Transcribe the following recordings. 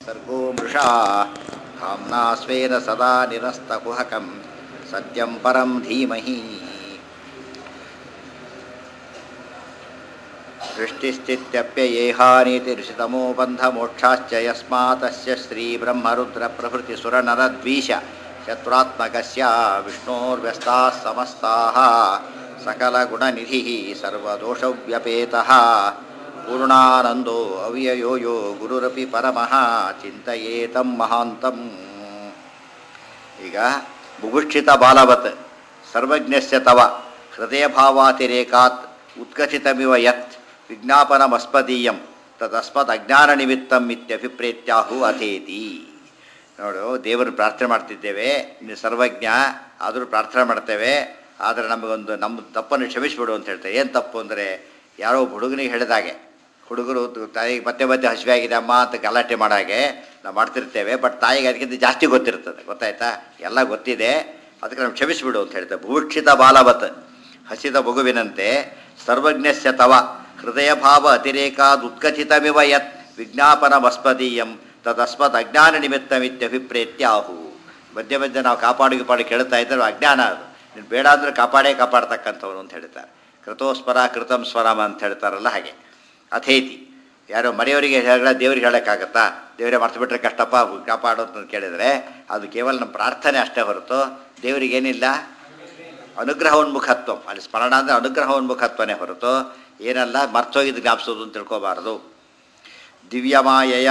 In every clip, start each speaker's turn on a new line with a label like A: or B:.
A: सर्गो मृषा धाम्ना स्वेन सदा निरस्तकुहकं सत्यं परं धीमहि सृष्टिस्थित्यप्ययेहानीतिर्षितमो बन्धमोक्षाश्च यस्मातस्य श्रीब्रह्मरुद्रप्रभृतिसुरनरद्वीष शत्रुरात्मकस्य विष्णोर्व्यस्ताः समस्ताः सकलगुणनिधिः सर्वदोषव्यपेतः पूर्णानन्दो ಅವ್ಯಯೋ ಯೋ ಗುರುರಪಿ ಪರಮಃ ಚಿಂತಯೇತಂ ಮಹಾಂತಂ ಈಗ ಬುಭುಕ್ಷಿತ ಬಾಲವತ್ ಸರ್ವಜ್ಞಸ್ಯ ತವ ಹೃದಯಭಾವಾತಿರೇಕಾತ್ ಉತ್ಕಚಿತಮಿವ ಯತ್ ವಿಜ್ಞಾಪನಮಸ್ಮದೀಯಂ ತದಸ್ಮದ್ ಅಜ್ಞಾನ ನಿಮಿತ್ತಂ ಇತ್ಯಭಿಪ್ರೇತ್ಯಾಹು ಅಥೇತಿ ನೋಡು ದೇವರು ಪ್ರಾರ್ಥನೆ ಮಾಡ್ತಿದ್ದೇವೆ ನೀನು ಸರ್ವಜ್ಞ ಆದರೂ ಪ್ರಾರ್ಥನೆ ಮಾಡ್ತೇವೆ ಆದರೆ ನಮಗೊಂದು ನಮ್ಮ ತಪ್ಪನ್ನು ಕ್ಷಮಿಸಿಬಿಡು ಅಂತ ಹೇಳ್ತಾರೆ ಏನು ತಪ್ಪು ಅಂದರೆ ಯಾರೋ ಒಬ್ಬ ಹುಡುಗನಿಗೆ ಹೇಳಿದಾಗೆ ಹುಡುಗರು ತಾಯಿಗೆ ಮತ್ತೆ ಮತ್ತೆ ಹಸಿವೆ ಆಗಿದೆ ಅಮ್ಮ ಅಂತ ಗಲಾಟೆ ಮಾಡಾಗೆ ನಾವು ಮಾಡ್ತಿರ್ತೇವೆ ಬಟ್ ತಾಯಿಗೆ ಅದಕ್ಕಿಂತ ಜಾಸ್ತಿ ಗೊತ್ತಿರ್ತದೆ ಗೊತ್ತಾಯ್ತಾ ಎಲ್ಲ ಗೊತ್ತಿದೆ ಅದಕ್ಕೆ ನಾವು ಕ್ಷಮಿಸಿಬಿಡು ಅಂತ ಹೇಳ್ತೇವೆ ಭೂಕ್ಷಿತ ಬಾಲವತ್ ಹಸಿದ ಮಗುವಿನಂತೆ ಸರ್ವಜ್ಞಸ್ಯ ತವ ಹೃದಯ ಭಾವ ಅತಿರೇಕಾದ್ ಉತ್ಕಥಿತಮಿವ ಯತ್ ವಿಜ್ಞಾಪನ ಮಸ್ಮದೀಯಂ ತದಸ್ಮತ್ ಅಜ್ಞಾನ ನಿಮಿತ್ತಮಿತ್ಯಭಿಪ್ರೇತ್ಯಾಹು ಮಧ್ಯೆ ಮಧ್ಯೆ ನಾವು ಕಾಪಾಡು ಗಿಪಾಡು ಕೇಳ್ತಾ ಇದ್ದರೆ ಅಜ್ಞಾನ ಅದು ನೀನು ಬೇಡ ಅಂದರೆ ಕಾಪಾಡೇ ಕಾಪಾಡ್ತಕ್ಕಂಥವ್ರು ಅಂತ ಹೇಳ್ತಾರೆ ಕೃತೋಸ್ವರ ಕೃತಂ ಸ್ವರಮ ಅಂತ ಹೇಳ್ತಾರಲ್ಲ ಹಾಗೆ ಅಥೇತಿ ಯಾರೋ ಮರೆಯವರಿಗೆ ಹೇಳ ದೇವ್ರಿಗೆ ಹೇಳೋಕ್ಕಾಗತ್ತಾ ದೇವರೇ ಮರ್ತುಬಿಟ್ರೆ ಕಷ್ಟಪ್ಪ ಕಾಪಾಡು ಅಂತ ಕೇಳಿದರೆ ಅದು ಕೇವಲ ನಮ್ಮ ಪ್ರಾರ್ಥನೆ ಅಷ್ಟೇ ಹೊರತು ದೇವರಿಗೇನಿಲ್ಲ ಅನುಗ್ರಹೋನ್ಮುಖತ್ವ ಅಲ್ಲಿ ಸ್ಮರಣ ಅಂದರೆ ಅನುಗ್ರಹೋನ್ಮುಖತ್ವನೇ ಹೊರತು ಏನಲ್ಲ ಮರ್ತೋಗಿದ್ದು ಜ್ಞಾಪಿಸೋದು ಅಂತ ತಿಳ್ಕೊಬಾರದು ದಿವ್ಯಮಾಯಯ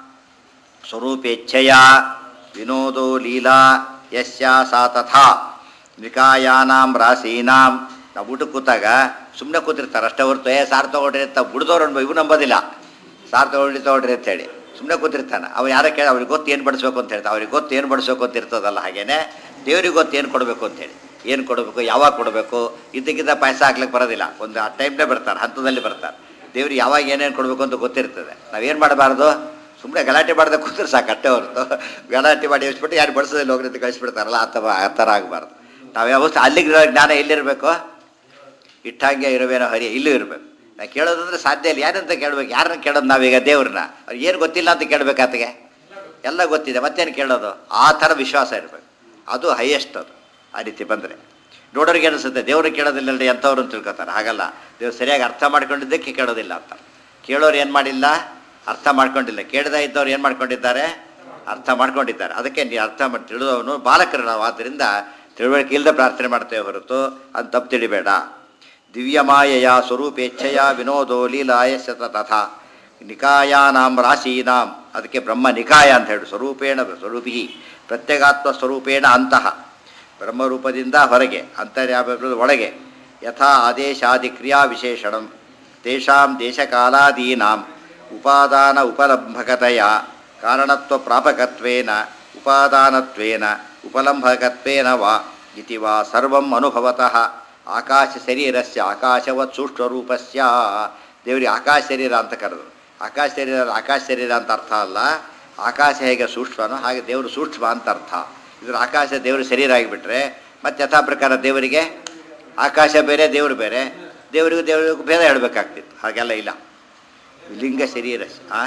A: ಸ್ವರೂಪೇಚ್ಛೆಯ ವಿನೋದೋ ಲೀಲಾ ಯಸ್ಯ ಸಾ ತಥಾ ನಿಕಾಯಾನಾಂ ರಾಶೀನಾಂ ನಾವು ಊಟಕ್ಕೆ ಕೂತಾಗ ಸುಮ್ಮನೆ ಕೂತಿರ್ತಾರೆ ಅಷ್ಟೇ ಹೊರತು ಏ ಸಾರು ತೊಗೊಳ್ರಿ ಅಂತ ಬಿಡ್ದವ್ರು ಅನ್ಬೋ ಇವು ನಂಬೋದಿಲ್ಲ ಸಾರು ತೊಗೊಳ್ರಿ ತೊಗೊಳ್ರಿ ಅಂತ ಹೇಳಿ ಸುಮ್ಮನೆ ಕೂತಿರ್ತಾನೆ ಅವ ಯಾರ ಕೇಳಿ ಅವ್ರಿಗೆ ಗೊತ್ತು ಏನು ಬಡಿಸ್ಬೇಕು ಅಂತ ಹೇಳ್ತಾರೆ ಅವ್ರಿಗೆ ಗೊತ್ತು ಏನು ಬಡಿಸ್ಬೇಕು ಅಂತ ಇರ್ತದಲ್ಲ ಹಾಗೇನೆ ದೇವ್ರಿಗೆ ಗೊತ್ತು ಏನು ಕೊಡಬೇಕು ಅಂತೇಳಿ ಏನು ಕೊಡಬೇಕು ಯಾವಾಗ ಕೊಡಬೇಕು ಇದ್ದಕ್ಕಿದ್ದ ಪಾಯಸ ಹಾಕ್ಲಿಕ್ಕೆ ಬರೋದಿಲ್ಲ ಒಂದು ಆ ಟೈಮ್ನೇ ಬರ್ತಾರೆ ಹಂತದಲ್ಲಿ ಬರ್ತಾರೆ ದೇವ್ರಿಗೆ ಯಾವಾಗ ಏನೇನು ಕೊಡಬೇಕು ಅಂತ ಗೊತ್ತಿರ್ತದೆ ನಾವೇನು ಮಾಡಬಾರ್ದು ಸುಮ್ಮನೆ ಗಲಾಟೆ ಮಾಡದೆ ಕೂತ್ರೆ ಸಾಕು ಅಷ್ಟೇ ಹೊರತು ಗಲಾಟೆ ಮಾಡಿ ಎಸ್ಬಿಟ್ಟು ಯಾರು ಬಡಿಸೋದಿಲ್ಲ ಹೋಗ್ರಿ ಅಂತ ಕಳಿಸ್ಬಿಡ್ತಾರಲ್ಲ ಆ ಥರ ಆ ಥರ ಆಗಬಾರ್ದು ನಾವು ಯಾವತ್ತು ಅಲ್ಲಿಗಿರೋ ಜ್ಞಾನ ಎಲ್ಲಿರಬೇಕು ಇಟ್ಟಂಗೆ ಇರುವೇನೋ ಹರಿ ಇಲ್ಲೂ ಇರಬೇಕು ನಾ ಕೇಳೋದಂದ್ರೆ ಸಾಧ್ಯ ಇಲ್ಲ ಯಾರಂತ ಕೇಳಬೇಕು ಯಾರನ್ನ ಕೇಳೋದು ನಾವೀಗ ದೇವ್ರನ್ನ ಅವ್ರು ಏನು ಗೊತ್ತಿಲ್ಲ ಅಂತ ಕೇಳಬೇಕು ಆತಗೆ ಎಲ್ಲ ಗೊತ್ತಿದೆ ಮತ್ತೇನು ಕೇಳೋದು ಆ ಥರ ವಿಶ್ವಾಸ ಇರಬೇಕು ಅದು ಹೈಯೆಸ್ಟ್ ಅದು ಆ ರೀತಿ ಬಂದರೆ ನೋಡೋರಿಗೆ ಅನಿಸುತ್ತೆ ದೇವ್ರು ಕೇಳೋದಿಲ್ಲ ಎಂಥವ್ರು ಅಂತ ತಿಳ್ಕೊತಾರೆ ಹಾಗಲ್ಲ ದೇವ್ರು ಸರಿಯಾಗಿ ಅರ್ಥ ಮಾಡ್ಕೊಂಡಿದ್ದಕ್ಕೆ ಕೇಳೋದಿಲ್ಲ ಅಂತ ಕೇಳೋರು ಏನು ಮಾಡಿಲ್ಲ ಅರ್ಥ ಮಾಡ್ಕೊಂಡಿಲ್ಲ ಕೇಳದ ಇದ್ದವ್ರು ಏನು ಮಾಡ್ಕೊಂಡಿದ್ದಾರೆ ಅರ್ಥ ಮಾಡ್ಕೊಂಡಿದ್ದಾರೆ ಅದಕ್ಕೆ ನೀವು ಅರ್ಥ ಮಾಡಿ ತಿಳಿದವನು ಬಾಲಕರು ನಾವು ಆದ್ದರಿಂದ ತಿಳುವಳಿಕೆ ಇಲ್ಲದೆ ಪ್ರಾರ್ಥನೆ ಮಾಡ್ತೇವೆ ಹೊರತು ಅದು ತಪ್ಪು ತಿಳಿಬೇಡ ದಿವ್ಯಮಾಯಯ ಸ್ವರೂಪೇಚ್ಛೆಯ ವಿನೋದೋ ಲೀಲಾಯಸ್ಯ ತಥಾ ನಿಕಾಯಾನಾಂ ರಾಶೀನಾಂ ಅದಕ್ಕೆ ಬ್ರಹ್ಮ ನಿಕಾಯ ಅಂತ ಹೇಳಿ ಸ್ವರೂಪೇಣ ಸ್ವರೂಪಿ ಪ್ರತ್ಯೇಗಾತ್ಮ ಸ್ವರೂಪೇಣ ಅಂತಃ ಬ್ರಹ್ಮರೂಪದಿಂದ ಹೊರಗೆ ಅಂತರ್ಯಾಮ ಒಳಗೆ ಯಥಾ ಆದೇಶಾದಿ ಕ್ರಿಯಾ ವಿಶೇಷಣಂ ತೇಷಾಂ ದೇಶಕಾಲಾದೀನಾಂ ಉಪಾದಾನ ಉಪಲಂಭಕತೆಯ ಕಾರಣತ್ವ ಪ್ರಾಪಕತ್ವೇನ ಉಪಾದಾನತ್ವೇನ ಉಪಲಂಭಕತ್ವೇನ ವಾ ಇತಿ ವಾ ಸರ್ವಂ ಅನುಭವತಃ ಆಕಾಶ ಶರೀರಸ್ಯ ಆಕಾಶವತ್ ಸೂಕ್ಷ್ಮರೂಪಸ್ಯ ದೇವರಿಗೆ ಆಕಾಶ ಶರೀರ ಅಂತ ಕರೆದರು ಆಕಾಶ ಶರೀರ ಆಕಾಶ ಶರೀರ ಅಂತ ಅರ್ಥ ಅಲ್ಲ ಆಕಾಶ ಹೇಗೆ ಸೂಕ್ಷ್ಮನೋ ಹಾಗೆ ದೇವರು ಸೂಕ್ಷ್ಮ ಅಂತ ಅರ್ಥ ಇದ್ರ ಆಕಾಶ ದೇವರು ಶರೀರ ಆಗಿಬಿಟ್ರೆ ಮತ್ತೆ ಯಥಾ ಪ್ರಕಾರ ದೇವರಿಗೆ ಆಕಾಶ ಬೇರೆ ದೇವರು ಬೇರೆ ದೇವರಿಗೂ ದೇವರಿಗೂ ಭೇದ ಹೇಳಬೇಕಾಗ್ತಿತ್ತು ಹಾಗೆಲ್ಲ ಇಲ್ಲ ಲಿಂಗ ಶರೀರ ಆ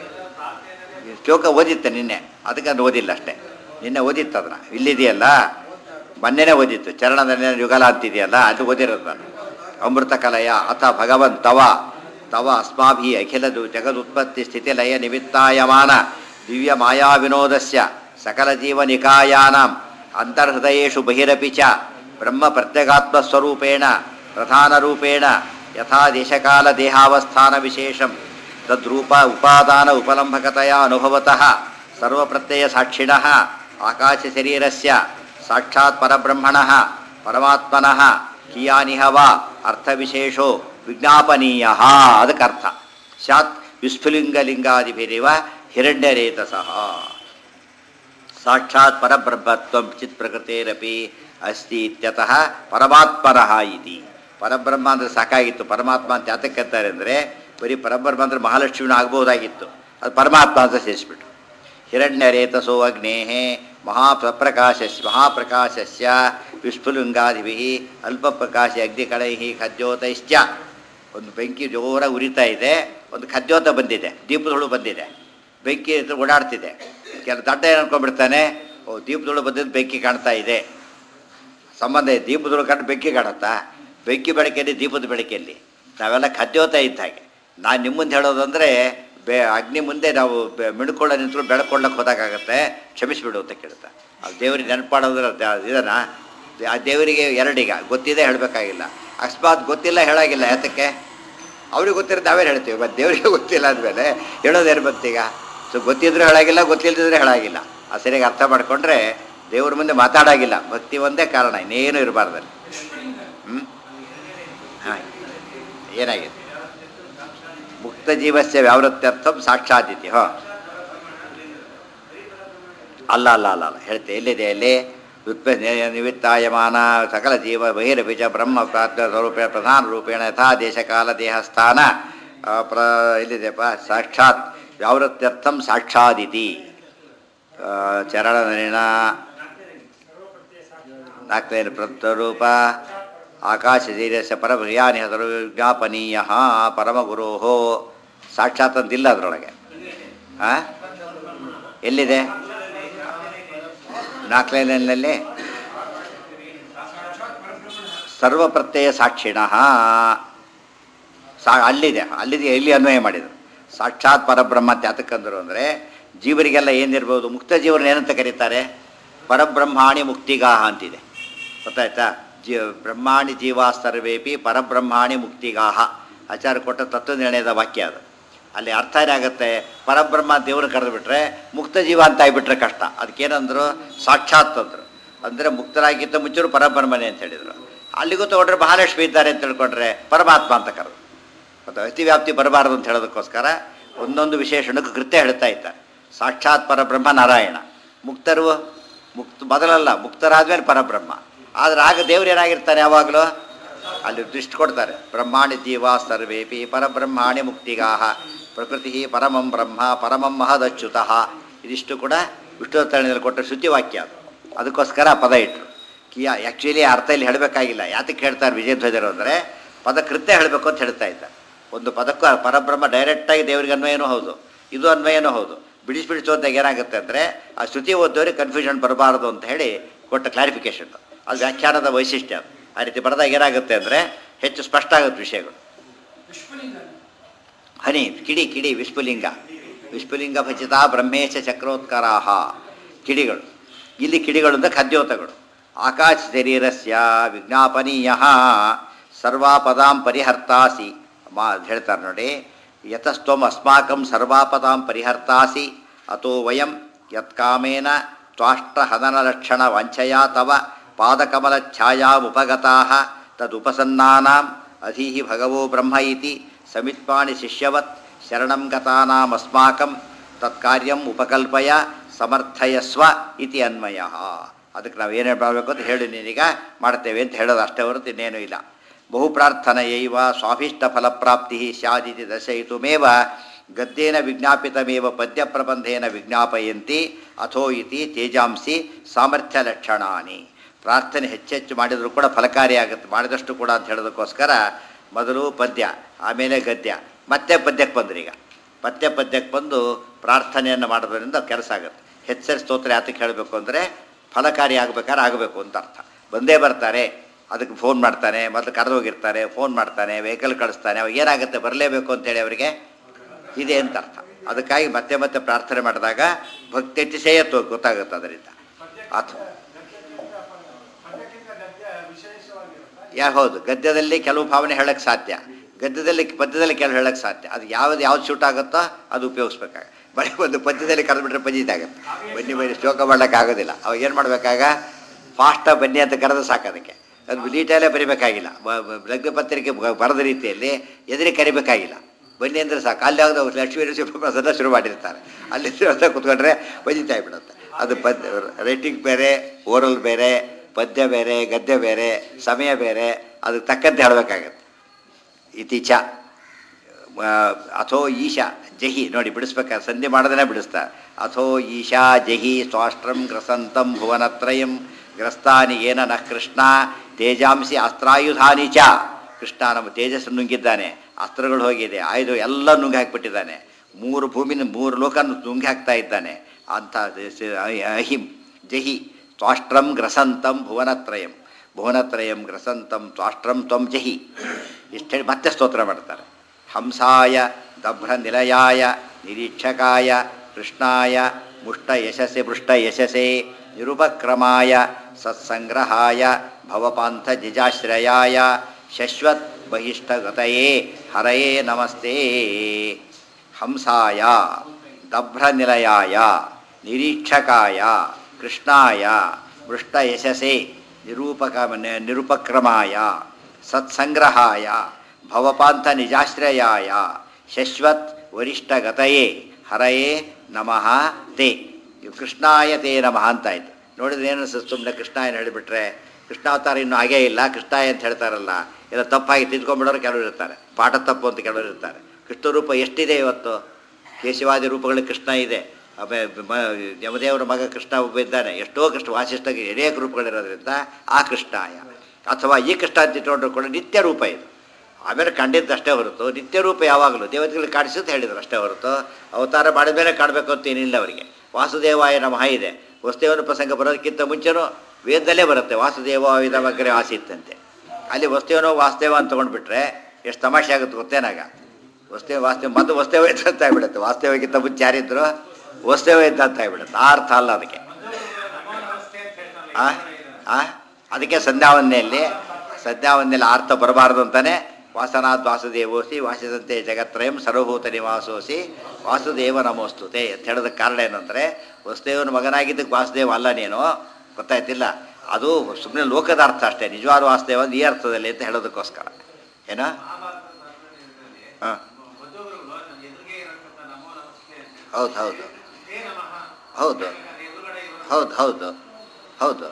A: ಶ್ಲೋಕ ಓದಿತ್ತೆ ನಿನ್ನೆ ಅದಕ್ಕೆ ಅದು ಓದಿಲ್ಲ ಅಷ್ಟೇ ನಿನ್ನೆ ಓದಿತ್ತು ಅದನ್ನ ಇಲ್ಲಿದೆಯಲ್ಲ ಮೊನ್ನೆನೇ ಓದಿತ್ತು ಚರಣದಲ್ಲಿ ಯುಗಲ ಅಂತಿದೆಯಲ್ಲ ಅದು ಓದಿರೋದು ನಾನು ಅಮೃತ ಕಲಯ ಅಥ ಭಗವನ್ ತವ ತವ ಅಸ್ಮಾಭಿ ಅಖಿಲದು ಜಗದುತ್ಪತ್ತಿ ಸ್ಥಿತಿ ಲಯ ನಿಮಿತ್ತಾಯಮಾನ ದಿವ್ಯ ಮಾಯಾ ವಿನೋದಸ್ಯ ಸಕಲ ಜೀವ ನಿಕಾಯಾನಾಂ ಅಂತರ್ಹೃದಯೇಷು ಬಹಿರಪಿ ಚ ಬ್ರಹ್ಮ ಪ್ರತ್ಯಗಾತ್ಮಸ್ವರೂಪೇಣ ಪ್ರಧಾನರೂಪೇಣ ಯಥಾ ದೇಶಕಾಲ ದೇಹಾವಸ್ಥಾನ ವಿಶೇಷಂ ತದ್ರೂಪ ಉಪಾದಾನ ಉಪಲಂಭಕತೆಯ ಅನುಭವತಃ ಸರ್ವಪ್ರತ್ಯಯ ಸಾಕ್ಷಿಣಃ ಆಕಾಶ ಶರೀರಸ್ಯ ಸಾಕ್ಷಾತ್ ಪರಬ್ರಹ್ಮಣಃ ಪರಮಾತ್ಮನಃ ಕಿಯಾನಿಹ ವಾ ಅರ್ಥವಿಶೇಷೋ ವಿಜ್ಞಾಪನೀಯ ಅದಕ್ಕೆ ಅರ್ಥ ಸ್ಯಾತ್ ವಿಸ್ಫುಲಿಂಗಲಿಂಗಾದಿಭಿರಿವ ಹಿರಣ್ಯರೇತಸಃ ಸಾಕ್ಷಾತ್ ಪರಬ್ರಹ್ಮತ್ವಂ ಚಿತ್ ಪ್ರಕೃತಿರಪಿ ಅಸ್ತಿ ಇತ್ಯತಃ ಪರಮಾತ್ಮನಃ ಇತಿ ಪರಬ್ರಹ್ಮ ಅಂದರೆ ಸಾಕಾಗಿತ್ತು ಪರಮಾತ್ಮ ಅಂತ ಯಾತಕ್ಕೆ ಅಂತಾರೆ ಅಂದರೆ ಬರೀ ಪರಬ್ರಹ್ಮ ಅಂದರೆ ಮಹಾಲಕ್ಷ್ಮಿನೂ ಆಗ್ಬೋದಾಗಿತ್ತು ಅದು ಪರಮಾತ್ಮ ಅಂತ ಸೇರಿಸ್ಬಿಟ್ರು ಹಿರಣ್ಯರೇತಸೋ ಅಗ್ನೇಹೇ ಮಹಾಪ್ರಕಾಶ ಮಹಾಪ್ರಕಾಶಸ್ಯ ವಿಸ್ಫುಲಿಂಗಾದಿಭಿ ಅಲ್ಪಪ್ರಕಾಶ ಅಗ್ನಿಕಳೈ ಖದ್ಯೋತೈಶ್ಚ ಒಂದು ಬೆಂಕಿ ಜೋರಾಗಿ ಉರಿತಾ ಇದೆ ಒಂದು ಖದ್ಯೋತ ಬಂದಿದೆ ದೀಪದ ಹುಳು ಬಂದಿದೆ ಬೆಂಕಿ ಹತ್ರ ಓಡಾಡ್ತಿದೆ ಕೆಲ ದಡ್ಡ ಏನು ಅನ್ಕೊಂಡ್ಬಿಡ್ತಾನೆ ಓ ದೀಪದೊಳಗೆ ಬಂದಿದ್ದು ಬೆಂಕಿ ಕಾಣ್ತಾ ಇದೆ ಸಂಬಂಧ ಇದೆ ದೀಪದೊಳಗೆ ಕಂಡು ಬೆಂಕಿ ಕಾಣುತ್ತಾ ಬೆಂಕಿ ಬೆಳಕೆಯಲ್ಲಿ ದೀಪದ ಬೆಳಕೆಯಲ್ಲಿ ನಾವೆಲ್ಲ ಖದ್ಯೋತ ಇದ್ದ ಹಾಗೆ ನಾನು ನಿಮ್ಮ ಮುಂದೆ ಹೇಳೋದಂದರೆ ಬೆ ಅಗ್ನಿ ಮುಂದೆ ನಾವು ಬೆ- ಮಿಣ್ಕೊಳ್ಳೋ ನಿಂತರು ಬೆಳಕೊಳ್ಳಕ್ಕೆ ಹೋದಾಗತ್ತೆ ಕ್ಷಮಿಸಿಬಿಡು ಅಂತ ಕೇಳ್ತಾ ಅದು ದೇವರಿಗೆ ನೆನಪಾಡೋದ್ರ ಇದನ್ನ ಆ ದೇವರಿಗೆ ಎರಡೀಗ ಗೊತ್ತಿದೆ ಹೇಳಬೇಕಾಗಿಲ್ಲ ಅಕಸ್ಮಾತ್ ಗೊತ್ತಿಲ್ಲ ಹೇಳಾಗಿಲ್ಲ ಯಾತಕ್ಕೆ ಅವ್ರಿಗೆ ಗೊತ್ತಿರೋದು ನಾವೇ ಹೇಳ್ತೀವಿ ಮತ್ತು ದೇವರಿಗೆ ಗೊತ್ತಿಲ್ಲ ಅಂದಮೇಲೆ ಹೇಳೋದೇನು ಬಂತೀಗ ಸೊ ಗೊತ್ತಿದ್ರು ಹೇಳಾಗಿಲ್ಲ ಗೊತ್ತಿಲ್ಲದಿದ್ರೆ ಹೇಳಾಗಿಲ್ಲ ಆ ಸರಿಯಾಗಿ ಅರ್ಥ ಮಾಡಿಕೊಂಡ್ರೆ ದೇವ್ರ ಮುಂದೆ ಮಾತಾಡಾಗಿಲ್ಲ ಭಕ್ತಿ ಒಂದೇ ಕಾರಣ ಇನ್ನೇನು ಇರಬಾರ್ದಲ್ಲಿ ಹ್ಞೂ ಹಾಂ ಏನಾಗಿದೆ ಮುಕ್ತ ಜೀವಸ್ಯ ವ್ಯಾವೃತ್ಯರ್ಥಂ ಸಾಕ್ಷಾತಿಥಿ ಹೋ ಅಲ್ಲ ಅಲ್ಲ ಅಲ್ಲ ಅಲ್ಲ ಹೇಳ್ತೆ ಎಲ್ಲಿದೆ ಅಲ್ಲಿ ಉತ್ಪ ನಿಮಿತ್ತಾಯಮಾನ ಸಕಲ ಜೀವ ಬಹಿರಬೀಜ ಬ್ರಹ್ಮ ಪ್ರಾತ್ಯ ಸ್ವರೂಪೇಣ ಪ್ರಧಾನ ರೂಪೇಣ ಯಥಾ ದೇಶಕಾಲ ದೇಹಸ್ಥಾನ ಆ, ಪ್ರ ಎಲ್ಲಿದೆಪ್ಪ ಸಾಕ್ಷಾತ್ ವ್ಯಾವೃತ್ಯರ್ಥಂ ಸಾಕ್ಷಾದಿತಿ ಆ, ಚರಣನಿನ ನಾಲ್ಕನೇನು ಪ್ರತ್ಯರೂಪ ಆಕಾಶ ಧೀರ್ಯಸ್ಯ ಪರಭ್ರಿಯಾನಿ ಹದರು ವಿಜ್ಞಾಪನೀಯ ಪರಮಗುರೋ ಸಾಕ್ಷಾತ್ ಅಂತಿಲ್ಲ ಅದರೊಳಗೆ ಆ? ಎಲ್ಲಿದೆ ನಾಲ್ಕನೇನಲ್ಲಿ ಸರ್ವ ಪ್ರತ್ಯಯ ಸಾಕ್ಷಿಣ ಸಾ ಅಲ್ಲಿದೆ ಅಲ್ಲಿದೆ ಎಲ್ಲಿ ಅನ್ವಯ ಮಾಡಿದರು ಸಾಕ್ಷಾತ್ ಪರಬ್ರಹ್ಮ ಅಂತ ಯಾತಕ್ಕಂದ್ರು ಅಂದರೆ ಜೀವರಿಗೆಲ್ಲ ಏನಿರ್ಬೋದು ಮುಕ್ತ ಜೀವನ ಏನಂತ ಕರೀತಾರೆ ಪರಬ್ರಹ್ಮಾಣಿ ಮುಕ್ತಿಗಾಹ ಅಂತಿದೆ ಗೊತ್ತಾಯ್ತಾ ಜೀ ಬ್ರಹ್ಮಾಣಿ ಜೀವಾ ಸರ್ವೇಪಿ ಪರಬ್ರಹ್ಮಾಣಿ ಮುಕ್ತಿಗಾಹ ಆಚಾರ್ಯ ಕೊಟ್ಟ ತತ್ವ ನಿರ್ಣಯದ ವಾಕ್ಯ ಅದು ಅಲ್ಲಿ ಅರ್ಥ ಏನಾಗುತ್ತೆ ಪರಬ್ರಹ್ಮ ದೇವರು ಕರೆದು ಬಿಟ್ರೆ ಮುಕ್ತ ಜೀವ ಅಂತ ಆಗಿಬಿಟ್ರೆ ಕಷ್ಟ ಅದಕ್ಕೇನಂದ್ರು ಸಾಕ್ಷಾತ್ ಅಂದರು ಅಂದರೆ ಮುಕ್ತರಾಗಿದ್ದ ಮುಂಚೂರು ಪರಬ್ರಹ್ಮನೇ ಅಂತ ಹೇಳಿದರು ಅಲ್ಲಿಗೂ ತಗೊಂಡ್ರೆ ಮಹಾಲಕ್ಷ್ಮಿ ಇದ್ದಾರೆ ಅಂತ ತಿಳ್ಕೊಂಡ್ರೆ ಪರಮಾತ್ಮ ಅಂತ ಕರೆದು ಮತ್ತು ಅತಿವ್ಯಾಪ್ತಿ ಬರಬಾರದು ಅಂತ ಹೇಳೋದಕ್ಕೋಸ್ಕರ ಒಂದೊಂದು ವಿಶೇಷಣಕ್ಕೆ ಕೃತ್ಯ ಹೇಳ್ತಾ ಇದ್ದಾರೆ ಸಾಕ್ಷಾತ್ ಪರಬ್ರಹ್ಮ ನಾರಾಯಣ ಮುಕ್ತರು ಮುಕ್ತ ಮೊದಲಲ್ಲ ಮುಕ್ತರಾದ್ಮೇಲೆ ಪರಬ್ರಹ್ಮ ಆದ್ರೆ ಆಗ ದೇವ್ರು ಏನಾಗಿರ್ತಾನೆ ಯಾವಾಗಲೂ ಅಲ್ಲಿ ದೃಷ್ಟಿ ಕೊಡ್ತಾರೆ ಬ್ರಹ್ಮಾಣಿ ಜೀವ ಸರ್ವೇಪಿ ಪರಬ್ರಹ್ಮಾಣಿ ಮುಕ್ತಿಗಾಹ ಪ್ರಕೃತಿ ಪರಮಂ ಬ್ರಹ್ಮ ಪರಮಂ ಮಹದಚ್ಯುತಃ ಇದಿಷ್ಟು ಕೂಡ ವಿಷ್ಣುತರಣದಲ್ಲಿ ಕೊಟ್ಟ ಶ್ರುತಿವಾಕ್ಯ ಅದು ಅದಕ್ಕೋಸ್ಕರ ಆ ಪದ ಇಟ್ಟರು ಕಿಯ ಆ್ಯಕ್ಚುಲಿ ಅರ್ಥ ಇಲ್ಲಿ ಹೇಳಬೇಕಾಗಿಲ್ಲ ಯಾತಕ್ಕೆ ಹೇಳ್ತಾರೆ ವಿಜಯಧ್ವಜರು ಅಂದರೆ ಪದ ಕೃತ್ಯ ಹೇಳಬೇಕು ಅಂತ ಹೇಳ್ತಾ ಇದ್ದಾರೆ ಒಂದು ಪದಕ್ಕೂ ಆ ಪರಬ್ರಹ್ಮ ಡೈರೆಕ್ಟಾಗಿ ದೇವರಿಗೆ ಅನ್ವಯನೂ ಹೌದು ಇದು ಅನ್ವಯನೂ ಹೌದು ಬಿಡಿಸಿ ಬಿಡಿಸಿ ಓದಿದಾಗ ಏನಾಗುತ್ತೆ ಅಂದರೆ ಆ ಶ್ರುತಿ ಓದೋರಿಗೆ ಕನ್ಫ್ಯೂಷನ್ ಬರಬಾರದು ಅಂತ ಹೇಳಿ ಕೊಟ್ಟ ಕ್ಲಾರಿಫಿಕೇಶನ್ ಅದು ವ್ಯಾಖ್ಯಾನದ ವೈಶಿಷ್ಟ್ಯ ಅದು ಆ ರೀತಿ ಬರೆದಾಗ ಏನಾಗುತ್ತೆ ಅಂದರೆ ಹೆಚ್ಚು ಸ್ಪಷ್ಟ ಆಗುತ್ತೆ ವಿಷಯಗಳು ಹನಿ ಕಿಡಿ ಕಿಡಿ ವಿಶ್ವಲಿಂಗ ವಿಶ್ವಲಿಂಗ ಭಜಿತ ಬ್ರಹ್ಮೇಶ ಚಕ್ರೋತ್ಕರಾಹ ಕಿಡಿಗಳು ಇಲ್ಲಿ ಕಿಡಿಗಳು ಅಂದರೆ ಖದ್ಯೋತಗಳು ಆಕಾಶ ಶರೀರಸ್ಯ ವಿಜ್ಞಾಪನೀಯ ಸರ್ವಾಪದಾಂ ಪರಿಹರ್ತಾಸಿ ಮಾ ಹೇಳ್ತಾರೆ ನೋಡಿ ಯತಸ್ತ್ವಂ ಅಸ್ಮಾಕಂ ಸರ್ವಾಪದಾಂ ಪರಿಹರ್ತಾಸಿ ಅಥೋ ವಯಂ ಯತ್ಕಾಮೇನ ತ್ವಾಷ್ಟಹನನಲಕ್ಷಣ ವಂಚಯಾ ತವ ಪಾದಕಮಲಛಾಯಾಮುಪಗತಾ ತದುಪಸನ್ನಾನಾಂ ಅಧೀಹಿ ಭಗವೋ ಬ್ರಹ್ಮ ಇತಿ ಸಮಿತ್ಪಾಣಿ ಶಿಷ್ಯವತ್ ಶರಣಂ ಗತಾನಾಮಸ್ಮಾಕಂ ತತ್ಕಾರ್ಯಂ ಉಪಕಲ್ಪಯ ಸಮರ್ಥಯಸ್ವ ಇತಿ ಅನ್ವಯ ಅದಕ್ಕೆ ನಾವು ಏನೇ ಮಾಡಬೇಕು ಅಂತ ಹೇಳಿ ನೀನೀಗ ಮಾಡ್ತೇವೆ ಅಂತ ಹೇಳೋದು ಅಷ್ಟೇ ಹೊರತು ಇನ್ನೇನೂ ಇಲ್ಲ ಬಹು ಪ್ರಾರ್ಥನೆಯೈವ ಸ್ವಾಭೀಷ್ಟ ಫಲಪ್ರಾಪ್ತಿ ಸ್ಯಾದಿತಿ ದರ್ಶಯಿತುಮೇವ ಗದ್ದೇನ ವಿಜ್ಞಾಪಿತಮೇವ ಪದ್ಯ ಪ್ರಬಂಧೇನ ವಿಜ್ಞಾಪಯಂತಿ ಅಥೋ ಇತಿ ತೇಜಾಂಸಿ ಸಾಮರ್ಥ್ಯ ಲಕ್ಷಣಾನಿ ಪ್ರಾರ್ಥನೆ ಹೆಚ್ಚೆಚ್ಚು ಮಾಡಿದರೂ ಕೂಡ ಫಲಕಾರಿಯಾಗುತ್ತೆ ಮಾಡಿದಷ್ಟು ಕೂಡ ಅಂತ ಹೇಳೋದಕ್ಕೋಸ್ಕರ ಮೊದಲು ಪದ್ಯ ಆಮೇಲೆ ಗದ್ಯ ಮತ್ತೆ ಪದ್ಯಕ್ಕೆ ಬಂದ್ರಿ ಈಗ ಪದ್ಯ ಪದ್ಯಕ್ಕೆ ಬಂದು ಪ್ರಾರ್ಥನೆಯನ್ನು ಮಾಡೋದ್ರಿಂದ ಕೆಲಸ ಆಗುತ್ತೆ ಹೆಚ್ಚು ಸ್ತೋತ್ರ ಯಾತಕ್ಕೆ ಹೇಳಬೇಕು ಅಂದರೆ ಫಲಕಾರಿ ಆಗ್ಬೇಕಾದ್ರೆ ಆಗಬೇಕು ಅಂತ ಅರ್ಥ ಬಂದೇ ಬರ್ತಾರೆ ಅದಕ್ಕೆ ಫೋನ್ ಮಾಡ್ತಾನೆ ಮೊದಲು ಕರೆದು ಹೋಗಿರ್ತಾರೆ ಫೋನ್ ಮಾಡ್ತಾನೆ ವೆಹಿಕಲ್ ಕಳಿಸ್ತಾನೆ ಅವಾಗ ಏನಾಗುತ್ತೆ ಬರಲೇಬೇಕು ಅಂತೇಳಿ ಅವರಿಗೆ ಇದೆ ಅಂತ ಅರ್ಥ ಅದಕ್ಕಾಗಿ ಮತ್ತೆ ಮತ್ತೆ ಪ್ರಾರ್ಥನೆ ಮಾಡಿದಾಗ ಭಕ್ತಿ ಹೆಚ್ಚಿಸೇ ಗೊತ್ತಾಗುತ್ತೆ ಅದರಿಂದ ಅಥವಾ ಯಾ ಹೌದು ಗದ್ಯದಲ್ಲಿ ಕೆಲವು ಭಾವನೆ ಹೇಳಕ್ಕೆ ಸಾಧ್ಯ ಗದ್ಯದಲ್ಲಿ ಪದ್ಯದಲ್ಲಿ ಕೆಲವು ಹೇಳಕ್ಕೆ ಸಾಧ್ಯ ಅದು ಯಾವ್ದು ಯಾವ್ದು ಶೂಟ್ ಆಗುತ್ತೋ ಅದು ಉಪಯೋಗಿಸ್ಬೇಕಾಗ ಬರೀ ಒಂದು ಪದ್ಯದಲ್ಲಿ ಕರೆದ್ಬಿಟ್ರೆ ಪಂಜಿತ ಆಗುತ್ತೆ ಬನ್ನಿ ಬನ್ನಿ ಶ್ಲೋಕ ಮಾಡ್ಲಿಕ್ಕೆ ಆಗೋದಿಲ್ಲ ಅವಾಗ ಏನು ಮಾಡಬೇಕಾಗ ಫಾಸ್ಟಾಗಿ ಬನ್ನಿ ಅಂತ ಕರೆದು ಸಾಕು ಅದಕ್ಕೆ ಅದು ಡೀಟೇಲೇ ಬರಿಬೇಕಾಗಿಲ್ಲ ಬ- ಬ- ಲಗ್ನ ಪತ್ರಿಕೆ ಬ- ಬರೆದ ರೀತಿಯಲ್ಲಿ ಎದುರಿಗೆ ಕರಿಬೇಕಾಗಿಲ್ಲ ಬನ್ನಿ ಅಂದರೆ ಸಾಕು ಅಲ್ಲಿ ಯಾವುದು ಲಕ್ಷ್ಮೀ ನರಸಿಂಹ ಶುರು ಮಾಡಿರ್ತಾರೆ ಅಲ್ಲಿ ಅಂತ ಕೂತ್ಕೊಂಡ್ರೆ ಪಂಜಿತ ಆಗಿಬಿಡುತ್ತೆ ಅದು ಪದ್ಯ ರೈಟಿಂಗ್ ಬೇರೆ ಓರಲ್ ಬೇರೆ ಪದ್ಯ ಬೇರೆ ಗದ್ಯ ಬೇರೆ ಸಮಯ ಬೇರೆ ಅದಕ್ಕೆ ತಕ್ಕಂತೆ ಹೇಳಬೇಕಾಗತ್ತೆ ಇತಿಚ ಅಥೋ ಈಶಾ ಜಹಿ ನೋಡಿ ಬಿಡಿಸ್ಬೇಕಾದ್ರೆ ಸಂಧಿ ಮಾಡದೇ ಬಿಡಿಸ್ತಾರೆ ಅಥೋ ಈಶಾ ಜಹಿ ಸ್ವಾಷ್ಟ್ರಂ ಗ್ರಸಂತಂ ಭುವನತ್ರಯಂ ಗ್ರಸ್ತಾನಿ ಏನ ನ ಕೃಷ್ಣ ತೇಜಾಂಸಿ ಅಸ್ತ್ರಾಯುಧಾನಿ ಚ ಕೃಷ್ಣ ನಮ್ಮ ತೇಜಸ್ಸು ನುಂಗಿದ್ದಾನೆ ಅಸ್ತ್ರಗಳು ಹೋಗಿದೆ ಆಯುಧ ಎಲ್ಲ ನುಂಗಿ ಹಾಕಿಬಿಟ್ಟಿದ್ದಾನೆ ಮೂರು ಭೂಮಿನ ಮೂರು ಲೋಕನ ತುಂಗಿ ಹಾಕ್ತಾ ಇದ್ದಾನೆ ಅಂಥ ಸ- ಅಹಿಂ ಜಹಿ ತ್ವಾಷ್ಟ್ರಂ ಗ್ರಸಂತಂ ಭುವನತ್ರಯಂ ಭುವನತ್ರಯಂ ಗ್ರಸಂತಂ ತ್ವಾಷ್ಟ್ರಂ ತ್ವಂ ಜಹಿ ಇಷ್ಟು ಹೇಳಿ ಮತ್ತೆ ಸ್ತೋತ್ರ ಮಾಡ್ತಾರೆ ಹಂಸಾಯ ದಭ್ರ ನಿಲಯಾಯ ನಿರೀಕ್ಷಕಾಯ ಕೃಷ್ಣಾಯ ಮುಷ್ಟ ಯಶಸ್ಸೆ ಪೃಷ್ಟ ಯಶಸ್ಸೆ ನಿರುಪಕ್ರಮಾಯ ಸತ್ಸಂಗ್ರಹಾಯ ಭವಪಾಂಥ ನಿಜಾಶ್ರಯಾಯ ಶಶ್ವತ್ ಬಹಿಷ್ಠಗತಯೇ ಹರಯೇ ನಮಸ್ತೆ ಹಂಸಾಯ ದಭ್ರನಿಲಯಾಯ ನಿರೀಕ್ಷಕಾಯ ಕೃಷ್ಣಾಯ ಮೃಷ್ಟ ಯಶಸೆ ನಿರೂಪಕ ನಿರುಪಕ್ರಮಾಯ ಸತ್ಸಂಗ್ರಹಾಯ ಭವಪಾಂಥ ನಿಜಾಶ್ರಯಾಯ ಶಶ್ವತ್ ವರಿಷ್ಠಗತಯೇ ಹರಯೇ ನಮಃ ತೇ ಇವು ಕೃಷ್ಣಾಯ ತೇ ನಮಃ ಅಂತಾಯ್ತು ನೋಡಿದ್ರೆ ಏನು ಸುಮ್ಮನೆ ಕೃಷ್ಣಾಯನ ಹೇಳಿಬಿಟ್ರೆ ಕೃಷ್ಣಾವತಾರ ಇನ್ನೂ ಹಾಗೇ ಇಲ್ಲ ಕೃಷ್ಣಾಯ ಅಂತ ಹೇಳ್ತಾರಲ್ಲ ಎಲ್ಲ ತಪ್ಪಾಗಿ ತಿದ್ಕೊಂಡ್ಬಿಡೋರು ಕೆಲವರು ಇರ್ತಾರೆ ಪಾಠ ತಪ್ಪು ಅಂತ ಕೆಲವರು ಇರ್ತಾರೆ ಕೃಷ್ಣ ರೂಪ ಎಷ್ಟಿದೆ ಇವತ್ತು ಕೇಶವಾದಿ ರೂಪಗಳಲ್ಲಿ ಕೃಷ್ಣ ಇದೆ ಆಮೇಲೆ ಮ ಯಮದೇವರ ಮಗ ಕೃಷ್ಣ ಒಬ್ಬ ಇದ್ದಾನೆ ಎಷ್ಟೋ ಕೃಷ್ಣ ವಾಸಿಷ್ಠಗೆ ಅನೇಕ ರೂಪಗಳಿರೋದ್ರಿಂದ ಆ ಕೃಷ್ಣಾಯ ಅಥವಾ ಈ ಕೃಷ್ಣ ಅಂತ ಇಟ್ಕೊಂಡ್ರು ಕೂಡ ನಿತ್ಯ ರೂಪ ಇದು ಆಮೇಲೆ ಕಂಡಿದ್ದಷ್ಟೇ ಹೊರತು ನಿತ್ಯ ರೂಪ ಯಾವಾಗಲೂ ದೇವತೆಗಳಿಗೆ ಕಾಣಿಸುತ್ತೆ ಹೇಳಿದ್ರು ಅಷ್ಟೇ ಹೊರತು ಅವತಾರ ಮಾಡಿದ ಮೇಲೆ ಕಾಣಬೇಕು ಅಂತ ಏನಿಲ್ಲ ಅವರಿಗೆ ವಾಸುದೇವಾಯ ನಮಃ ಇದೆ ವಸುದೇವನ ಪ್ರಸಂಗ ಬರೋದಕ್ಕಿಂತ ಮುಂಚೆನೂ ವೇದದಲ್ಲೇ ಬರುತ್ತೆ ವಾಸುದೇವ ವಿಧವಗ್ರೆ ಆಸಿತ್ತಂತೆ ಅಲ್ಲಿ ವಸ್ತುವನೋ ವಾಸುದೇವ ಅಂತ ತೊಗೊಂಡ್ಬಿಟ್ರೆ ಎಷ್ಟು ತಮಾಷೆ ಆಗುತ್ತೆ ಗೊತ್ತೇನಾಗ ವಸ್ತೇವ ವಾಸ್ತೇವ ಮತ್ತು ವಸ್ತೇವ ಇದ್ದಂತ ಆಗ್ಬಿಡುತ್ತೆ ವಾಸ್ತವಕ್ಕಿಂತ ಮುಂಚೆ ಯಾರಿದ್ರು ವಸ್ತೇವ ಇದ್ದಂತ ಆಗ್ಬಿಡುತ್ತೆ ಆ ಅರ್ಥ ಅಲ್ಲ ಅದಕ್ಕೆ ಆ ಆ ಅದಕ್ಕೆ ಸಂಧ್ಯಾವಂದನೆಯಲ್ಲಿ ಸಂಧ್ಯಾವಂದನೆಯಲ್ಲಿ ಆ ಅರ್ಥ ಬರಬಾರದು ಅಂತಾನೆ ವಾಸನಾದ್ ವಾಸುದೇವೋಸಿ ವಾಸಿಸಂತೆ ಜಗತ್ರಯಂ ಸರ್ವಭೂತ ನಿವಾಸೋಸಿ ವಾಸುದೇವ ನಮೋಸ್ತುತೆ ಅಂತ ಹೇಳೋದಕ್ಕೆ ಕಾರಣ ಏನಂದರೆ ವಸುದೇವನ ಮಗನಾಗಿದ್ದಕ್ಕೆ ವಾಸುದೇವ ಅಲ್ಲ ನೀನು ಗೊತ್ತಾಯ್ತಿಲ್ಲ ಅದು ಸುಮ್ಮನೆ ಲೋಕದ ಅರ್ಥ ಅಷ್ಟೇ ನಿಜವಾದ ವಾಸುದೇವ ಅಂದ್ರೆ ಈ ಅರ್ಥದಲ್ಲಿ ಅಂತ ಹೇಳೋದಕ್ಕೋಸ್ಕರ ಏನೋ ಹಾಂ ಹೌದು ಹೌದು ಹೌದು ಹೌದು ಹೌದು ಹೌದು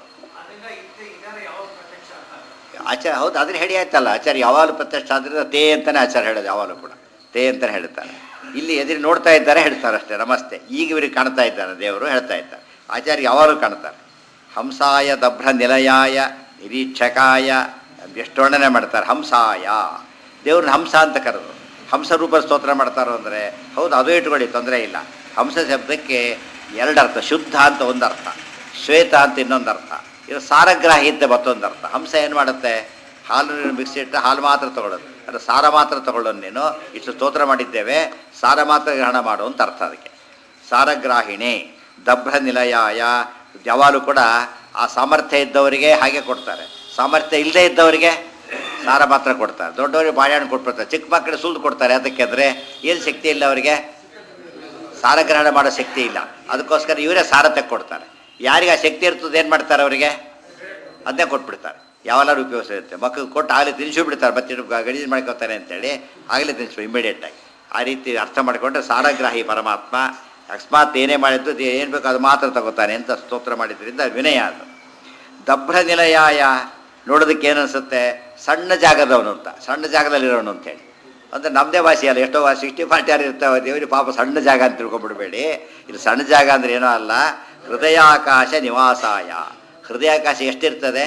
A: ಆಚಾರ ಹೌದು ಅದ್ರ ಹೇಳಿ ಆಯ್ತಲ್ಲ ಆಚಾರ್ಯ ಯಾವಾಗಲೂ ಪ್ರತ್ಯಕ್ಷ ಆದ್ರೆ ತೇ ಅಂತಾನೆ ಆಚಾರ ಹೇಳೋದು ಯಾವಾಗಲೂ ಕೂಡ ತೇ ಅಂತಾನೆ ಹೇಳ್ತಾರೆ ಇಲ್ಲಿ ಎದುರು ನೋಡ್ತಾ ಇದ್ದಾರೆ ಹೇಳ್ತಾರೆ ಅಷ್ಟೇ ನಮಸ್ತೆ ಈಗ ಇವ್ರಿಗೆ ಕಾಣ್ತಾ ಇದ್ದಾರೆ ದೇವರು ಹೇಳ್ತಾ ಇದ್ದಾರೆ ಆಚಾರ್ಯ ಯಾವಾಗಲೂ ಕಾಣ್ತಾರೆ ಹಂಸಾಯ ದಭ್ರ ನಿಲಯಾಯ ನಿರೀಕ್ಷಕಾಯ ಎಷ್ಟು ವರ್ಣನೆ ಮಾಡ್ತಾರೆ ಹಂಸಾಯ ದೇವ್ರನ್ನ ಹಂಸ ಅಂತ ಕರೆದು ಹಂಸ ರೂಪ ಸ್ತೋತ್ರ ಮಾಡ್ತಾರೋ ಅಂದರೆ ಹೌದು ಅದು ಇಟ್ಕೊಳ್ಳಿ ತೊಂದರೆ ಇಲ್ಲ ಹಂಸ ಶಬ್ದಕ್ಕೆ ಎರಡು ಅರ್ಥ ಶುದ್ಧ ಅಂತ ಒಂದು ಅರ್ಥ ಶ್ವೇತ ಅಂತ ಇನ್ನೊಂದು ಅರ್ಥ ಇದು ಸಾರಗ್ರಾಹಿ ಅಂತ ಮತ್ತೊಂದು ಅರ್ಥ ಹಂಸ ಏನು ಮಾಡುತ್ತೆ ಹಾಲು ಮಿಕ್ಸಿ ಇಟ್ಟು ಹಾಲು ಮಾತ್ರ ತಗೊಳ್ಳೋದು ಅದು ಸಾರ ಮಾತ್ರ ತಗೊಳ್ಳೋದು ನೀನು ಇಷ್ಟು ಸ್ತೋತ್ರ ಮಾಡಿದ್ದೇವೆ ಸಾರ ಮಾತ್ರ ಗ್ರಹಣ ಮಾಡು ಅಂತ ಅರ್ಥ ಅದಕ್ಕೆ ಸಾರಗ್ರಾಹಿಣಿ ದಭ್ರ ನಿಲಯಾಯ ಯಾವಾಗಲೂ ಕೂಡ ಆ ಸಾಮರ್ಥ್ಯ ಇದ್ದವರಿಗೆ ಹಾಗೆ ಕೊಡ್ತಾರೆ ಸಾಮರ್ಥ್ಯ ಇಲ್ಲದೆ ಇದ್ದವರಿಗೆ ಸಾರ ಮಾತ್ರ ಕೊಡ್ತಾರೆ ದೊಡ್ಡವರಿಗೆ ಬಾಳೆಹಣ್ಣು ಕೊಟ್ಬಿಡ್ತಾರೆ ಚಿಕ್ಕ ಮಕ್ಕಳಿಗೆ ಸುಲ್ದು ಕೊಡ್ತಾರೆ ಅದಕ್ಕೆ ಅಂದರೆ ಏನು ಶಕ್ತಿ ಇಲ್ಲ ಅವರಿಗೆ ಸಾರಗ್ರಹಣ ಮಾಡೋ ಶಕ್ತಿ ಇಲ್ಲ ಅದಕ್ಕೋಸ್ಕರ ಇವರೇ ಸಾರ ಕೊಡ್ತಾರೆ ಯಾರಿಗೆ ಆ ಶಕ್ತಿ ಇರ್ತದೆ ಏನು ಮಾಡ್ತಾರೆ ಅವರಿಗೆ ಅದನ್ನೇ ಕೊಟ್ಬಿಡ್ತಾರೆ ಯಾವೆಲ್ಲರೂ ಉಪಯೋಗಿಸಿರುತ್ತೆ ಮಕ್ಕಳು ಕೊಟ್ಟು ಆಗಲೇ ತಿನ್ಸು ಬಿಡ್ತಾರೆ ಮತ್ತೆ ಗಡಿಜ್ ಮಾಡ್ಕೋತಾರೆ ಅಂತೇಳಿ ಆಗಲೇ ತಿನ್ಸು ಇಮಿಡಿಯೇಟಾಗಿ ಆ ರೀತಿ ಅರ್ಥ ಮಾಡಿಕೊಂಡ್ರೆ ಸಾರಗ್ರಾಹಿ ಪರಮಾತ್ಮ ಅಕಸ್ಮಾತ್ ಏನೇ ಮಾಡಿದ್ದು ಏನು ಬೇಕು ಅದು ಮಾತ್ರ ತಗೋತಾನೆ ಅಂತ ಸ್ತೋತ್ರ ಮಾಡಿದ್ರಿಂದ ವಿನಯ ಅದು ದಭ್ರ ನಿಲಯಾಯ ನೋಡೋದಕ್ಕೆ ಏನು ಅನಿಸುತ್ತೆ ಸಣ್ಣ ಜಾಗದವನು ಅಂತ ಸಣ್ಣ ಜಾಗದಲ್ಲಿರೋನು ಅಂತೇಳಿ ಅಂದರೆ ನಮ್ಮದೇ ಭಾಷೆ ಅಲ್ಲ ಎಷ್ಟೋ ಸಿಕ್ಸ್ಟಿ ಫಾರ್ಟಿ ಯಾರು ಇರ್ತಾವೆ ದೇವರಿಗೆ ಪಾಪ ಸಣ್ಣ ಜಾಗ ಅಂತ ತಿಳ್ಕೊಂಬಿಡ್ಬೇಡಿ ಇದು ಸಣ್ಣ ಜಾಗ ಅಂದ್ರೆ ಏನೋ ಅಲ್ಲ ಹೃದಯಾಕಾಶ ನಿವಾಸಾಯ ಹೃದಯಾಕಾಶ ಎಷ್ಟಿರ್ತದೆ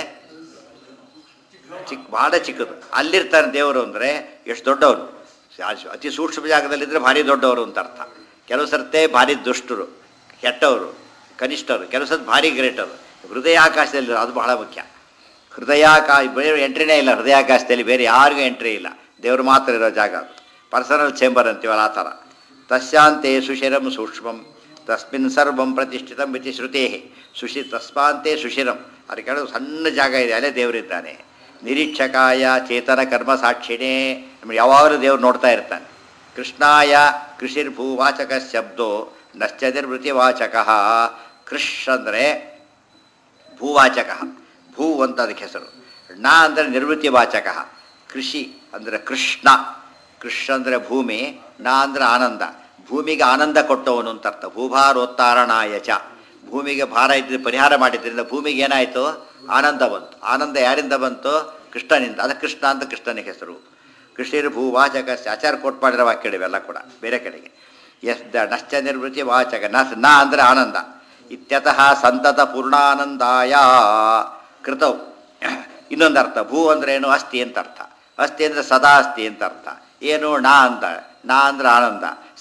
A: ಚಿಕ್ಕ ಭಾಳ ಚಿಕ್ಕದು ಅಲ್ಲಿರ್ತಾನೆ ದೇವರು ಅಂದರೆ ಎಷ್ಟು ದೊಡ್ಡವರು ಅತಿ ಸೂಕ್ಷ್ಮ ಜಾಗದಲ್ಲಿದ್ದರೆ ಭಾರಿ ದೊಡ್ಡವರು ಅಂತ ಅರ್ಥ ಕೆಲವು ಸರ್ತೆ ಭಾರಿ ದುಷ್ಟರು ಕೆಟ್ಟವರು ಕನಿಷ್ಠರು ಕೆಲವು ಸರ್ತಿ ಭಾರಿ ಗ್ರೇಟರು ಹೃದಯಾಕಾಶದಲ್ಲಿ ಅದು ಬಹಳ ಮುಖ್ಯ ಹೃದಯಾಕಾಶ ಬೇರೆ ಎಂಟ್ರಿನೇ ಇಲ್ಲ ಹೃದಯಾಕಾಶದಲ್ಲಿ ಬೇರೆ ಯಾರಿಗೂ ಎಂಟ್ರಿ ಇಲ್ಲ ದೇವರು ಮಾತ್ರ ಇರೋ ಜಾಗ ಅದು ಪರ್ಸನಲ್ ಚೇಂಬರ್ ಅಂತೀವಲ್ಲ ಆ ಥರ ತಸ್ಯಾಂತೆ ಸುಶಿರಂ ಸೂಕ್ಷ್ಮಂ ತಸ್ಮಿನ್ ಸರ್ವಂ ಪ್ರತಿಷ್ಠಿತಂ ಇತಿ ಶ್ರುತೇ ಸುಶಿ ತಸ್ಮಾಂತೆ ಸುಶಿರಂ ಅದಕ್ಕೆ ಕೇಳೋದು ಸಣ್ಣ ಜಾಗ ಇದೆ ಅಲ್ಲೇ ದೇವರಿದ್ದಾನೆ ನಿರೀಕ್ಷಕಾಯ ಚೇತನ ಕರ್ಮ ಸಾಕ್ಷಿಣೇ ನಮ್ಗೆ ಯಾವಾಗಲೂ ದೇವ್ರು ನೋಡ್ತಾ ಇರ್ತಾನೆ ಕೃಷ್ಣಾಯ ಕೃಷಿರ್ಭೂವಾಚಕ ಶಬ್ದೋ ನಶ್ಚದಿರ್ವೃತಿವಾಚಕ ಕೃಷ್ ಅಂದರೆ ಭೂವಾಚಕ ಭೂ ಅಂತ ಅದಕ್ಕೆ ಹೆಸರು ಣ ಅಂದರೆ ನಿರ್ವೃತ್ತಿ ವಾಚಕ ಕೃಷಿ ಅಂದರೆ ಕೃಷ್ಣ ಕೃಷ್ ಅಂದರೆ ಭೂಮಿ ನ ಅಂದರೆ ಆನಂದ ಭೂಮಿಗೆ ಆನಂದ ಕೊಟ್ಟವನು ಅಂತ ಅರ್ಥ ಭೂಭಾರೋತ್ತಾರಣಾಯ ಚ ಭೂಮಿಗೆ ಭಾರ ಇದ್ದ ಪರಿಹಾರ ಮಾಡಿದ್ರಿಂದ ಭೂಮಿಗೆ ಏನಾಯಿತು ಆನಂದ ಬಂತು ಆನಂದ ಯಾರಿಂದ ಬಂತು ಕೃಷ್ಣನಿಂದ ಅದಕ್ಕೆ ಕೃಷ್ಣ ಅಂತ ಕೃಷ್ಣನಿಗೆ ಹೆಸರು ಕೃಷಿರ್ ಭೂವಾಚಕ ಆಚಾರ ಕೋಟ್ ಮಾಡಿರೋ ವಾಕ್ಯಗಳಿವೆಲ್ಲ ಕೂಡ ಬೇರೆ ಕಡೆಗೆ ಎಸ್ ದ ನಶ್ಚ ನಿರ್ವೃತ್ತಿ ವಾಚಕ ನ ನ ಅಂದರೆ ಆನಂದ ಇತ್ಯತಃ ಸಂತತ ಪೂರ್ಣಾನಂದಾಯ ಕೃತವು ಇನ್ನೊಂದು ಅರ್ಥ ಭೂ ಅಂದ್ರೆ ಏನು ಅಸ್ಥಿ ಅಂತ ಅರ್ಥ ಅಸ್ಥಿ ಅಂದರೆ ಸದಾ ಅಸ್ಥಿ ಅಂತ ಅರ್ಥ ಏನು ನಾ ಅಂತ ನಾ ಅಂದ್ರೆ ಆನಂದ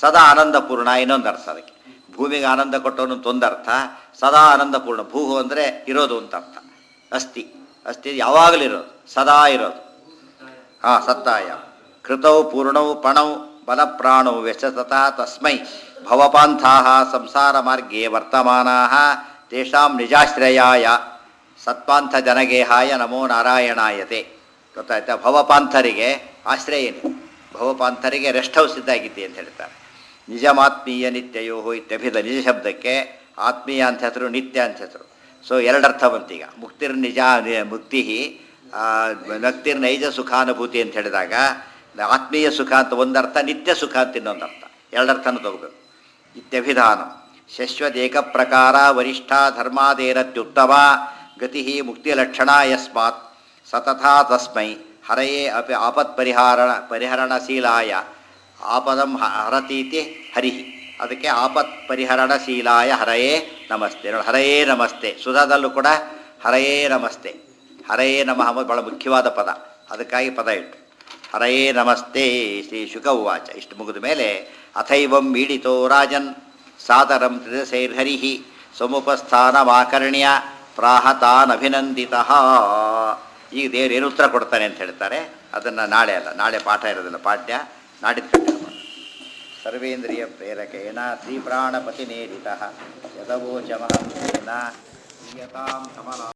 A: ಸದಾ ಆನಂದಪೂರ್ಣ ಇನ್ನೊಂದು ಅರ್ಥ ಅದಕ್ಕೆ ಭೂಮಿಗೆ ಆನಂದ ಕೊಟ್ಟವನು ಒಂದರ್ಥ ಸದಾ ಆನಂದಪೂರ್ಣ ಭೂ ಅಂದರೆ ಇರೋದು ಅಂತ ಅರ್ಥ ಅಸ್ಥಿ ಅಸ್ಥಿ ಯಾವಾಗಲೂ ಇರೋದು ಸದಾ ಇರೋದು ಹಾಂ ಸತ್ತಾಯ ಕೃತೌ ಪೂರ್ಣೌ ಪಣೌ ಬಲಪ್ರಾಣೌ ವ್ಯಸತತ ತಸ್ಮೈ ಭವಪಾಂಥಾ ಸಂಸಾರ ಮಾರ್ಗೇ ವರ್ತಮಾನಾ ತೇಷಾಂ ನಿಜಾಶ್ರಯಾಯ ಸತ್ಪಾಂಥ ಜನಗೇಹಾಯ ನಮೋ ನಾರಾಯಣಾಯತೆ ಗೊತ್ತಾಯ್ತಾ ಭವಪಾಂಥರಿಗೆ ಆಶ್ರಯ ಏನಿದೆ ಭವಪಾಂಥರಿಗೆ ರೆಸ್ಟ್ ಹೌಸ್ ಇದ್ದಾಗಿದ್ದೆ ಅಂತ ಹೇಳ್ತಾರೆ ನಿಜಮಾತ್ಮೀಯ ನಿತ್ಯಯೋ ಇತ್ಯಭಿದ ನಿಜ ಶಬ್ದಕ್ಕೆ ಆತ್ಮೀಯ ಅಂತ ಹೆಸರು ನಿತ್ಯ ಅಂತ ಹೆಸರು ಸೊ ಎರಡರ್ಥ ಬಂತೀಗ ಮುಕ್ತಿರ್ ನಿಜ ಮುಕ್ತಿ ನಕ್ತಿರ್ ನೈಜ ಸುಖಾನುಭೂತಿ ಅಂತ ಹೇಳಿದಾಗ ಆತ್ಮೀಯ ಸುಖ ಅಂತ ಒಂದರ್ಥ ನಿತ್ಯ ಸುಖ ಅಂತ ಇನ್ನೊಂದು ಅರ್ಥ ಎರಡರ್ಥನೂ ತಗೋಬೇಕು ಇತ್ಯಭಿಧಾನ ಶಶ್ವದೇಕ ಪ್ರಕಾರ ವರಿಷ್ಠ ಧರ್ಮಾದೇರತ್ಯುತ್ತಮ ಗತಿ ಮುಕ್ತಿಲಕ್ಷಣ ಯಸ್ಮಾತ್ ಸತಥಾ ತಸ್ಮೈ ಹರಯೇ ಅಪಿ ಆಪತ್ ಪರಿಹಾರ ಪರಿಹರಣಶೀಲಾಯ ಆಪದಂ ಹ- ಹರತೀತಿ ಹರಿಹಿ ಅದಕ್ಕೆ ಆಪತ್ ಪರಿಹರಣಶೀಲಾಯ ಹರಯೇ ನಮಸ್ತೆ ನೋಡಿ ಹರಯೇ ನಮಸ್ತೆ ಸುಧಾದಲ್ಲೂ ಕೂಡ ಹರಯೇ ನಮಸ್ತೆ ಹರಯೇ ನಮಃ ಎಂಬುದು ಬಹಳ ಮುಖ್ಯವಾದ ಪದ ಅದಕ್ಕಾಗಿ ಪದ ಇಟ್ಟು ಹರಯೇ ನಮಸ್ತೆ ಶ್ರೀ ಶುಕ ಉವಾಚ ಇಷ್ಟು ಮುಗಿದ ಮೇಲೆ ಅಥೈವಂ ಮೀಡಿತೋ ರಾಜನ್ ಸಾದರಂ ತ್ರಿದಶೈರ್ಹರಿ ಸಮುಪಸ್ಥಾನಮಾಕರ್ಣ್ಯ ಪ್ರಾಹತಾನಭಿನಂದಿತ ಈಗ ದೇವ್ರು ಏನು ಉತ್ತರ ಕೊಡ್ತಾನೆ ಅಂತ ಹೇಳ್ತಾರೆ ಅದನ್ನು ನಾಳೆ ಅಲ್ಲ ನಾಳೆ ಪಾಠ ಇರೋದಿಲ್ಲ ಪಾಠ್ಯ ನಾಡಿದ್ದು ಕಟ್ಟಿರ್ಬೋದು ಸರ್ವೇಂದ್ರಿಯ ಪ್ರೇರಕೇಣ ಶ್ರೀಪ್ರಾಣಪತಿನೇರಿತ ಯದವೋಚಮಹಂಸೇನ ಪ್ರಿಯತಾಂ ಕಮಲಾ